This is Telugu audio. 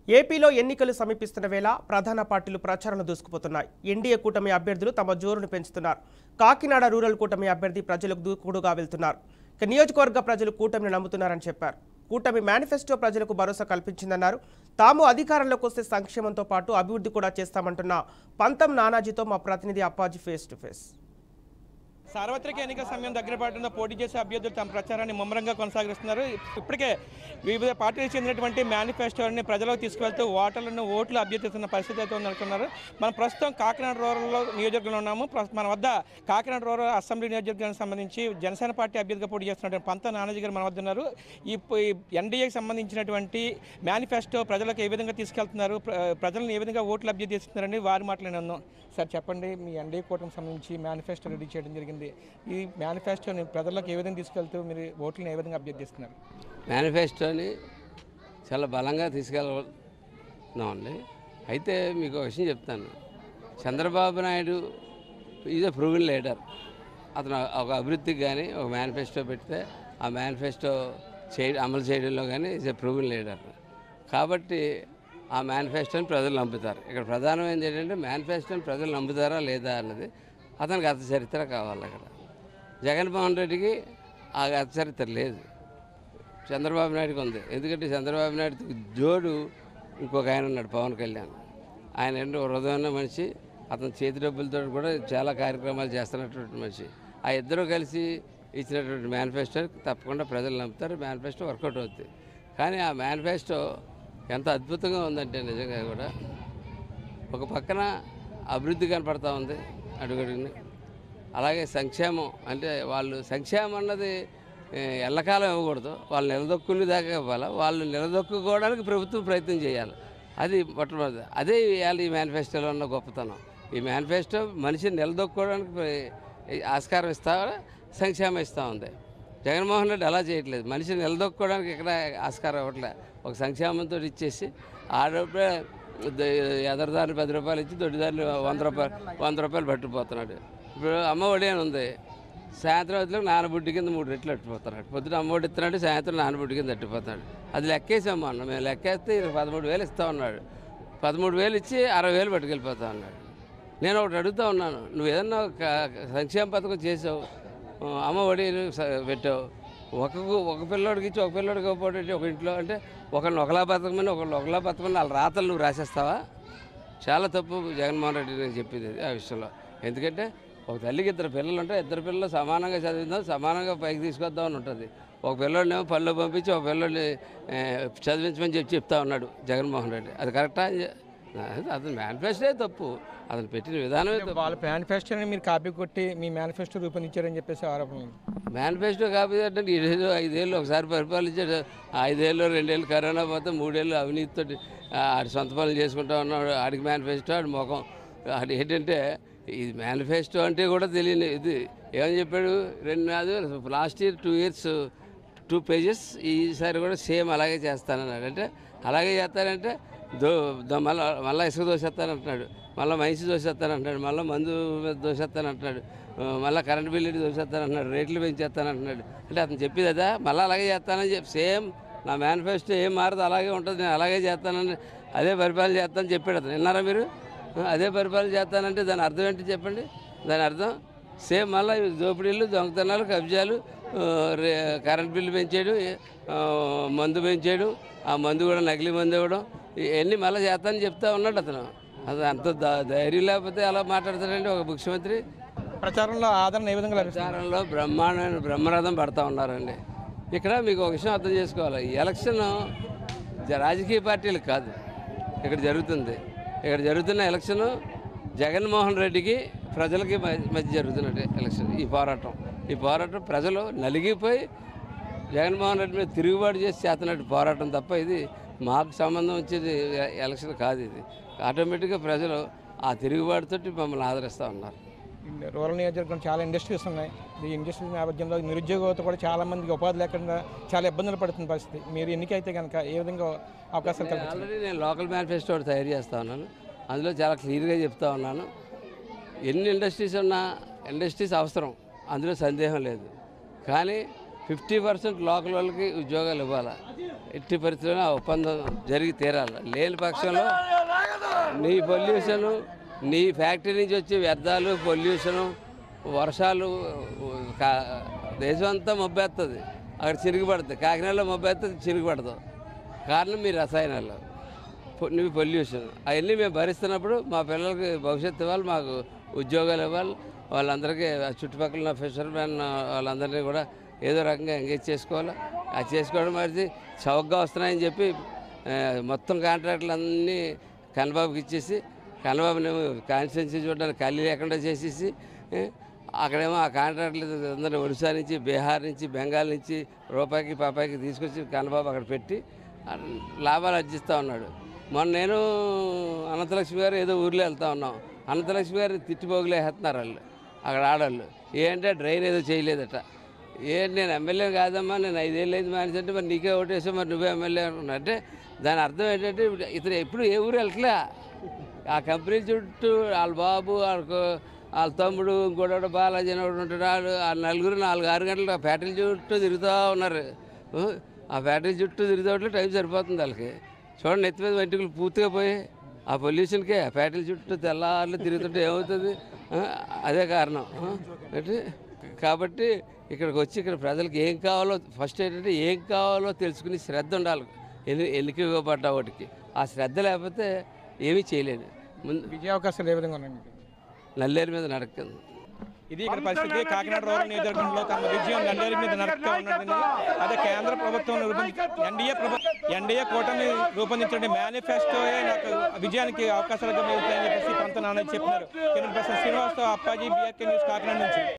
ఏపీలో ఎన్నికలు సమీపిస్తున్న వేళ ప్రధాన పార్టీలు ప్రచారంలో దూసుకుపోతున్నాయి ఎన్డీఏ కూటమి అభ్యర్థులు తమ జోరును పెంచుతున్నారు కాకినాడ రూరల్ కూటమి అభ్యర్థి ప్రజలకు దూకుడుగా వెళ్తున్నారు ఇక నియోజకవర్గ ప్రజలు కూటమిని నమ్ముతున్నారని చెప్పారు కూటమి మేనిఫెస్టో ప్రజలకు భరోసా కల్పించిందన్నారు తాము అధికారంలోకి వస్తే సంక్షేమంతో పాటు అభివృద్ధి కూడా చేస్తామంటున్న పంతం నానాజీతో మా ప్రతినిధి అప్పాజీ ఫేస్ టు ఫేస్ సార్వత్రిక ఎన్నికల సమయం దగ్గర పడుతున్న పోటీ చేసే అభ్యర్థులు తమ ప్రచారాన్ని ముమ్మరంగా కొనసాగిస్తున్నారు ఇప్పటికే వివిధ పార్టీలకు చెందినటువంటి మేనిఫెస్టోని ప్రజలకు తీసుకువెళ్తూ ఓటర్లను ఓట్లు అభ్యర్థిస్తున్న పరిస్థితి అయితే ఉందనుకున్నారు మనం ప్రస్తుతం కాకినాడ రూరల్లో నియోజకవర్గంలో ఉన్నాము ప్రస్తుతం మన వద్ద కాకినాడ రూరల్ అసెంబ్లీ నియోజకవర్గానికి సంబంధించి జనసేన పార్టీ అభ్యర్థిగా పోటీ చేస్తున్నటువంటి పంత నానాజీ గారు మన వద్ద ఉన్నారు ఈ ఎన్డీఏకి సంబంధించినటువంటి మేనిఫెస్టో ప్రజలకు ఏ విధంగా తీసుకెళ్తున్నారు ప్ర- ప్రజలను ఏ విధంగా ఓట్లు అభ్యర్థిస్తున్నారని వారి మాట్లాడినాను సార్ చెప్పండి మీ ఎన్డీఏ కూటమికి సంబంధించి మేనిఫెస్టో రెడీ చేయడం జరిగింది ఈ మేనిఫెస్టోని ప్రజలకు ఏ విధంగా తీసుకెళ్తూ మీరు ఓట్లను ఏ విధంగా అభ్యర్థిస్తున్నారు మేనిఫెస్టోని చాలా బలంగా తీసుకెళ్తున్నామండి అయితే మీకు ఒక విషయం చెప్తాను Chandrababu Naidu is a proven leader అతను ఒక అభివృద్ధికి కానీ ఒక మేనిఫెస్టో పెడితే ఆ మేనిఫెస్టో చేయ అమలు చేయడంలో కానీ ఈజ్ ఎ ప్రూవెన్ లీడర్ కాబట్టి ఆ మేనిఫెస్టోని ప్రజలు నమ్ముతారు ఇక్కడ ప్రధానమైనది ఏంటంటే మేనిఫెస్టోని ప్రజలు నమ్ముతారా లేదా అన్నది అతనికి గత చరిత్ర కావాలి అక్కడ జగన్మోహన్ రెడ్డికి ఆ గత చరిత్ర లేదు చంద్రబాబు నాయుడుకి ఉంది ఎందుకంటే చంద్రబాబు నాయుడు జోడు ఇంకొక ఆయన ఉన్నాడు పవన్ కళ్యాణ్ ఆయన ఏంటో హృదయమైన మనిషి అతని చేతి డబ్బులతో కూడా చాలా కార్యక్రమాలు చేస్తున్నటువంటి మనిషి ఆ ఇద్దరు కలిసి ఇచ్చినటువంటి మేనిఫెస్టో తప్పకుండా ప్రజలు నమ్ముతారు మేనిఫెస్టో వర్కౌట్ అవుతుంది కానీ ఆ మేనిఫెస్టో ఎంత అద్భుతంగా ఉందంటే నిజంగా కూడా ఒక పక్కన అభివృద్ధి కనపడతా ఉంది అడుగడుగుని అలాగే సంక్షేమం అంటే వాళ్ళు సంక్షేమం అన్నది ఏ, ఎల్లకాలం ఇవ్వకూడదు వాళ్ళు నిలదొక్కుని దాకా ఇవ్వాలి వాళ్ళు నిలదొక్కుకోవడానికి ప్రభుత్వం ప్రయత్నం చేయాలి అది మొట్టమొదటి అదే ఇవాళ ఈ మేనిఫెస్టోలో ఉన్న గొప్పతనం ఈ మేనిఫెస్టో మనిషిని నిలదొక్కుకోవడానికి ప్ర- ఈ ఆస్కారం ఇస్తా సంక్షేమం ఇస్తూ ఉంది జగన్మోహన్ రెడ్డి అలా చేయట్లేదు మనిషిని నిలదొక్కుకోవడానికి ఇక్కడ ఆస్కారం ఇవ్వట్లే ఒక సంక్షేమంతో ఇచ్చేసి ఆడపే ఎదరదారిని పది రూపాయలు ఇచ్చి దొడ్డిదారిని వంద రూపాయలు వంద రూపాయలు పట్టుకుపోతున్నాడు ఇప్పుడు అమ్మ ఒడి అని ఉంది సాయంత్రం వదిలేకి నానబుడ్డి కింద మూడు రెట్లు అట్టిపోతున్నాడు పొద్దున అమ్మఒడి ఇస్తున్నాడు సాయంత్రం నానబుడ్డి కింద అట్టిపోతున్నాడు అది లెక్కేసాం అన్న మేము లెక్కేస్తే ఈయన పదమూడు వేలు ఇస్తా ఉన్నాడు పదమూడు వేలు ఇచ్చి అరవై వేలు పట్టుకెళ్ళిపోతా ఉన్నాడు నేను ఒకటి అడుగుతా ఉన్నాను నువ్వు ఏదన్నా ఒక సంక్షేమ పథకం చేసావు ఆ, అమ్మ ఒడి స- పెట్టావు ఒక ఒక పిల్లోడికి ఇచ్చి ఒక పిల్లోడికి ఇవ్వకపోతే ఒక ఇంట్లో అంటే ఒకరిని ఒకలా బతకమని ఒకరిని ఒకలా బతకమని వాళ్ళ రాతలు నువ్వు రాసేస్తావా చాలా తప్పు జగన్మోహన్ రెడ్డి నేను చెప్పేది అది ఆ విషయంలో ఎందుకంటే ఒక తల్లికి ఇద్దరు పిల్లలు ఉంటే ఇద్దరు పిల్లలు సమానంగా చదివిద్దాం సమానంగా పైకి తీసుకొద్దామని ఉంటుంది ఒక పిల్లోడినేమో పళ్ళు పంపించి ఒక పిల్లోడిని ఏ, చదివించమని చెప్పి చెప్తా ఉన్నాడు జగన్మోహన్ రెడ్డి అది కరెక్టా అతను మేనిఫెస్టో తప్పు అతను పెట్టిన విధానమే తప్పు వాళ్ళ మేనిఫెస్టోని మీరు కాపీ కొట్టి మీ మేనిఫెస్టో రూపొందించారని చెప్పేసి ఆరోపణ మేనిఫెస్టో కాపీ అంటే ఈడేదో ఐదేళ్ళు ఒకసారి పరిపాలించాడు ఆ ఐదేళ్ళు రెండేళ్ళు కరోనా పోతే మూడేళ్ళు అవినీతితో ఆడి సొంత పనులు చేసుకుంటా ఉన్నాడు ఆడికి మేనిఫెస్టో ఆడి ముఖం ఆడి ఏంటంటే ఇది మేనిఫెస్టో అంటే కూడా తెలియని ఇది ఏమని చెప్పాడు రెండు నాదు last year two years two pages ఈసారి కూడా సేమ్ అలాగే చేస్తానన్నాడు అంటే అలాగే చేస్తానంటే దో దో- మళ్ళా మళ్ళీ ఇసుక దోసేస్తానంటున్నాడు మళ్ళీ మైసి దోసేస్తానంటున్నాడు మళ్ళీ మందు మీద దోసేస్తానంటున్నాడు ఆ, మళ్ళీ కరెంట్ బిల్లు దోసేస్తానంటున్నాడు రేట్లు పెంచేస్తానంటున్నాడు అంటే అతను చెప్పేది అదా మళ్ళీ అలాగే చేస్తానని చెప్పి సేమ్ నా మేనిఫెస్టో ఏం మారదు అలాగే ఉంటుంది నేను అలాగే చేస్తానని అదే పరిపాలన చేస్తానని చెప్పాడు అతను విన్నారా మీరు ఆ, అదే పరిపాలన చేస్తానంటే దాని అర్థం ఏంటి చెప్పండి దాని అర్థం సేమ్ మళ్ళీ దోపిడీలు దొంగతనాలు కబ్జాలు ఆ, రే- కరెంట్ బిల్లు పెంచేయడం ఆ, మందు పెంచేయడం ఆ మందు కూడా నకిలీ మందు ఇవ్వడం ఇవన్నీ మళ్ళీ చేస్తానని చెప్తా ఉన్నాడు అతను అది అంత ధై- ధైర్యం లేకపోతే అలా మాట్లాడతాడండి ఒక ముఖ్యమంత్రి ప్రచారంలో ఆదరణ ఏ విధంగా లభిస్తుంది ప్రచారంలో బ్రహ్మాండమైన బ్రహ్మరథం పడతా ఉన్నారండి ఇక్కడ మీకు ఒక విషయం అర్థం చేసుకోవాలి ఈ ఎలక్షన్ జ- రాజకీయ పార్టీలకు కాదు ఇక్కడ జరుగుతుంది ఇక్కడ జరుగుతున్న ఎలక్షన్ జగన్మోహన్ రెడ్డికి ప్రజలకి మ- మధ్య జరుగుతున్నట్టు ఎలక్షన్ ఈ పోరాటం ఈ పోరాటం ప్రజలు నలిగిపోయి జగన్మోహన్ రెడ్డి మీద తిరుగుబాటు చేసి చేస్తున్నట్టు పోరాటం తప్ప ఇది మాకు సంబంధం వచ్చేది ఎ- ఎలక్షన్ కాదు ఇది ఆటోమేటిక్గా ప్రజలు ఆ తిరుగుబాటుతోటి మమ్మల్ని ఆదరిస్తూ ఉన్నారు రూరల్ నియోజకవర్గం చాలా ఇండస్ట్రీస్ ఉన్నాయి ఈ ఇండస్ట్రీస్ నేపథ్యంలో నిరుద్యోగత కూడా చాలా మందికి ఉపాధి లేకుండా చాలా ఇబ్బందులు పడుతున్న పరిస్థితి మీరు ఎన్నికైతే కనుక ఏ విధంగా అవకాశాలు కల్పించారు ఆల్రెడీ నేను లోకల్ మేనిఫెస్టో ఒకటి తయారు చేస్తా ఉన్నాను అందులో చాలా క్లియర్గా చెప్తా ఉన్నాను ఎన్ని ఇండస్ట్రీస్ ఉన్నా ఇండస్ట్రీస్ అవసరం అందులో సందేహం లేదు కానీ ఫిఫ్టీ పర్సెంట్ లోకల్ వాళ్ళకి ఉద్యోగాలు ఇవ్వాలి ఎట్టి పరిస్థితుల్లో ఆ ఒప్పందం జరిగి తీరాలి లేని పక్షంలో నీ పొల్యూషను నీ ఫ్యాక్టరీ నుంచి వచ్చే వ్యర్థాలు పొల్యూషను వర్షాలు కా- దేశం అంతా మబ్బేస్తుంది అక్కడ చిరుగుపడుతుంది కాకినాడలో మబ్బేస్తుంది చిరుగుపడదు కారణం మీ రసాయనాలు పొ- నువ్వు పొల్యూషన్ అవన్నీ మేము భరిస్తున్నప్పుడు మా పిల్లలకి భవిష్యత్తు ఇవ్వాలి మాకు ఉద్యోగాలు ఇవ్వాలి వాళ్ళందరికీ ఆ చుట్టుపక్కల ఉన్న ఫిషర్మెన్ వాళ్ళందరినీ కూడా ఏదో రకంగా ఎంగేజ్ చేసుకోవాలి అది చేసుకోవడం మరి చౌకగా వస్తున్నాయని చెప్పి ఆ, మొత్తం కాంట్రాక్టులు అన్నీ కన్నబాబుకి ఇచ్చేసి కన్నబాబుని కాన్స్టిట్యున్సీ చూడడానికి ఖాళీ లేకుండా చేసేసి ఏ, అక్కడేమో ఆ కాంట్రాక్టులు అందరినీ ఒడిశా నుంచి బీహార్ నుంచి బెంగాల్ నుంచి రూపాయికి పాపాయికి తీసుకొచ్చి కన్నబాబు అక్కడ పెట్టి ఆ లాభాలు అర్జిస్తూ ఉన్నాడు మొన్న నేను అనంతలక్ష్మి గారు ఏదో ఊర్లో వెళ్తా ఉన్నాం అనంతలక్ష్మి గారు తిట్టిపోగులేస్తున్నారు వాళ్ళు అక్కడ ఆడవాళ్ళు ఏంటంటే డ్రైన్ ఏదో చేయలేదట ఏంటి నేను ఎమ్మెల్యే కాదమ్మా నేను ఐదేళ్ళు అయింది మానేసి అంటే మరి నీకే ఓటేసా మరి నువ్వే ఎమ్మెల్యే అనుకున్నా అంటే దాని అర్థం ఏంటంటే ఇప్పుడు ఇతను ఎప్పుడు ఏ ఊరు వెళ్ళట్లే ఆ కంపెనీ చుట్టూ వాళ్ళ బాబు వాళ్ళకు వాళ్ళ తమ్ముడు ఇంకోటి బాలాజీ అని ఒకడు ఉంటున్నాడు ఆ నలుగురు నాలుగు ఆరు గంటలు ఆ ఫ్యాక్టరీ చుట్టూ తిరుగుతూ ఉన్నారు ఆ, ఆ ఫ్యాక్టరీ చుట్టూ తిరుగుతూ టైం సరిపోతుంది వాళ్ళకి చూడండి నెత్తి మీద వెంట్రుకలు పూర్తిగా పోయి ఆ పొల్యూషన్కే ఆ ఫ్యాక్టరీ చుట్టూ తెల్లార్లు తిరుగుతుంటే ఏమవుతుంది ఆ, అదే కారణం ఆ, అంటే కాబట్టి ఇక్కడికి వచ్చి ఇక్కడ ప్రజలకు ఏం కావాలో ఫస్ట్ ఏంటంటే ఏం కావాలో తెలుసుకుని శ్రద్ధ ఉండాలి ఎన్ని ఎన్నిక ఇవ్వబడ్డ వాటికి ఆ శ్రద్ధ లేకపోతే ఏమీ చేయలేదు ముందు విజయ అవకాశాలు ఏ విధంగా ఉన్నాయి మీకు నల్లేరు మీద నడకంది ఇది ఇక్కడ పరిస్థితి కాకినాడ రూరల్ నియోజకవర్గంలో తమ విజయం నల్లేరు మీద నరకగా ఉన్నది అదే కేంద్ర ప్రభుత్వం రూపొంది ఎన్డీఏ ప్రభుత్వం ఎన్డీఏ కూటమి రూపొందించిన మేనిఫెస్టోయే నాకు విజయానికి అవకాశాలుగా మిగులుతాయని చెప్పేసి పంత నాన్న చెప్పినారు camera person Srinivasarao Appaji BRK news Kakinada నుంచి